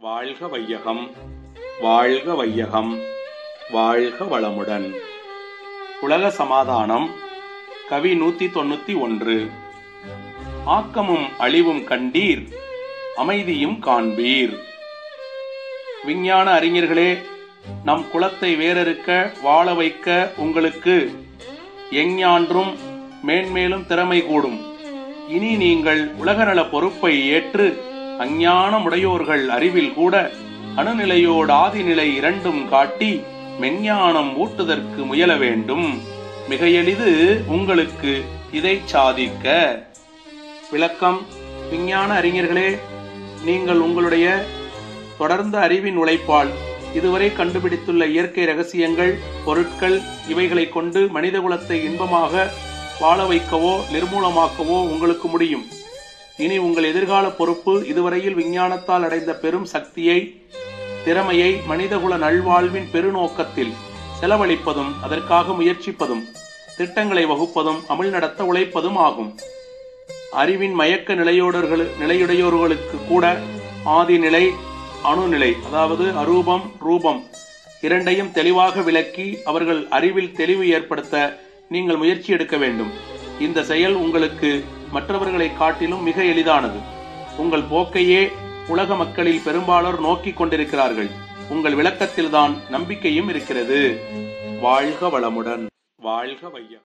வாழ்க வையகம் வாழ்க வையகம் வாழ்க வளமுடன் உலக சமாதானம் கவி நூத்தி தொண்ணூத்தி ஒன்று ஆக்கமும் அழிவும் கண்டீர் அமைதியும் காண்பீர் விஞ்ஞான அறிஞர்களே நம் குலத்தை வேறறுக்க வாழ வைக்க உங்களுக்கு எஞ்ஞான்றும் மேன்மேலும் திறமை கூடும் இனி நீங்கள் உலகநல பொறுப்பை ஏற்று அஞ்ஞானமுடையோர்கள் அறிவில் கூட அணுநிலையோடு ஆதிநிலை இரண்டும் காட்டி மெஞ்ஞானம் ஊட்டுதற்கு முயல வேண்டும் மிக எளிது உங்களுக்கு இதை சாதிக்க விளக்கம் விஞ்ஞான அறிஞர்களே நீங்கள் உங்களுடைய தொடர்ந்த அறிவின் உழைப்பால் இதுவரை கண்டுபிடித்துள்ள இயற்கை ரகசியங்கள் பொருட்கள் இவைகளை கொண்டு மனிதகுலத்தை இன்பமாக வாழ வைக்கவோ நிர்மூலமாக்கவோ உங்களுக்கு முடியும் இனி உங்கள் எதிர்கால பொறுப்பு இதுவரையில் விஞ்ஞானத்தால் அடைந்த பெரும் சக்தியை திறமையை மனிதகுல நல்வாழ்வின் பெருநோக்கத்தில் செலவழிப்பதும் அதற்காக முயற்சிப்பதும் திட்டங்களை வகுப்பதும் அமிழ் நடத்த உழைப்பதும் ஆகும் அறிவின் மயக்க நிலையோடர்கள் நிலையுடையோர்களுக்கு கூட ஆதிநிலை அணுநிலை அதாவது அரூபம் ரூபம் இரண்டையும் தெளிவாக விளக்கி அவர்கள் அறிவில் தெளிவு ஏற்படுத்த நீங்கள் முயற்சி எடுக்க வேண்டும் இந்த செயல் உங்களுக்கு மற்றவர்களை காட்டிலும் மிக எளிதானது உங்கள் போக்கையே உலக மக்களில் பெரும்பாலோர் நோக்கிக் கொண்டிருக்கிறார்கள் உங்கள் விளக்கத்தில்தான் நம்பிக்கையும் இருக்கிறது வாழ்க வளமுடன் வாழ்க வையம்